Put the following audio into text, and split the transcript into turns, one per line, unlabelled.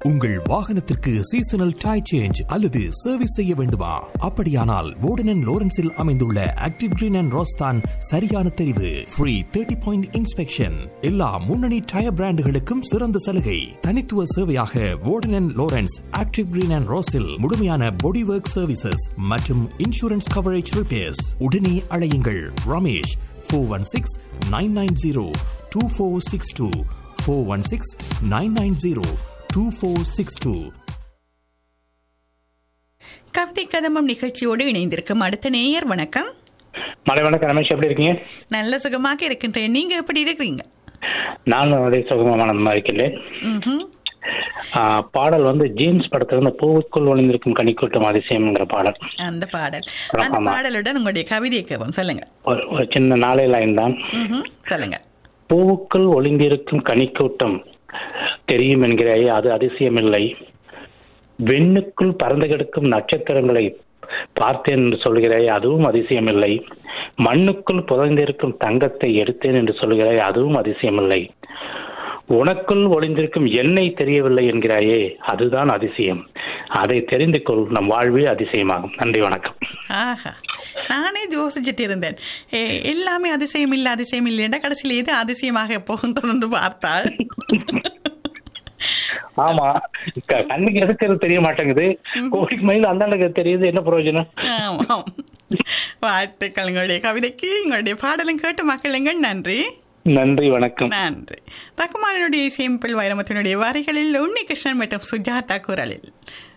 உங்கள் வாகனத்திற்கு seasonal tyre change அல்லது சர்வீஸ் செய்ய வேண்டுமா அப்படியானால் வோர்டன் லோரன்ஸில் அமைந்துள்ள ஆக்டிவ் கிரீன் அண்ட் ரோஸ்தான் சரியான தெரிவு ஃப்ரீ தேர்ட்டி பாயிண்ட் இன்ஸ்பெக்ஷன் எல்லா முன்னணி டயர் பிராண்டுகளுக்கும் சிறந்த சலுகை தனித்துவ சேவையாக Worden Lawrence active green and ரோஸில் முழுமையான பாடி ஒர்க் சர்வீசஸ் மற்றும் இன்சூரன்ஸ் கவரேஜ் ரிப்பேர்ஸ் உடனே அழையுங்கள் Ramesh four one six nine nine zero two four six two four one six nine nine zero two four six two
கவிதை கதம்பம் நிகழ்ச்சியோடு இணைந்திருக்கும் அடுத்த நேயர் வணக்கம்
மலை வணக்கம் ரமேஷ் எப்படி இருக்கீங்க
நல்ல சுகமாக இருக்கின்றேன் நீங்க எப்படி இருக்கிறீங்க
நானும் அதே சுகமானந்தமா இருக்கின்றேன்
ம்ஹும்.
ஆஹ், பாடல் வந்து ஜீன்ஸ் படத்துல இருந்து பூவுக்குள் ஒளிந்திருக்கும் கனிக்கூட்டம் அதிசயம்ங்கிற பாடல்
அந்த பாடல் அந்த
ஆமா.
பாடலுடன் உங்களுடைய கவிதையை கேட்போம் சொல்லுங்க
ஒரு ஒரு சின்ன நாளை லைன் தான்
ம்ஹும். சொல்லுங்க
பூவுக்குள் ஒளிந்திருக்கும் கனிக்கூட்டம் தெரியும் என்கிறாயே அது அதிசயமில்லை வெண்ணுக்குள் பறந்து கிடக்கும் நட்சத்திரங்களை பார்த்தேன் என்று சொல்கிறாய் அதுவும் அதிசயமில்லை மண்ணுக்குள் புதைந்திருக்கும் தங்கத்தை எடுத்தேன் என்று சொல்கிறாய் அதுவும் அதிசயமில்லை உனக்குள் ஒளிந்திருக்கும் எண்ணெய் தெரியவில்லை என்கிறாயே அதுதான் அதிசயம் அதை தெரிந்து கொள் நம் வாழ்வே அதிசயமாகும் நன்றி வணக்கம்
ஆஹா நானே யோசிச்சுட்டு இருந்தேன் ஏ, எல்லாமே அதிசயம் இல்லை அதிசயம் இல்லைன்னா கடைசியில் எது அதிசயமாக போகின்றது என்று பார்த்தால்
ஆமா க- கண்ணுக்கு எதுக்கிறது தெரிய மாட்டேங்குது கோடிக்கு மயில் அந்தாண்டுக்கு தெரியுது என்ன பிரயோஜனம்
ஆமாம் வாழ்த்துக்கள் உங்களுடைய கவிதைக்கு உங்களுடைய பாடலும் கேட்டு மக்களுங்கள் நன்றி
நன்றி வணக்கம்
நன்றி ரகுமானுடைய இசையமைப்பில் வைரமத்தினுடைய வரிகளில் உன்னிகிருஷ்ணன் மற்றும் சுஜாதா குரலில்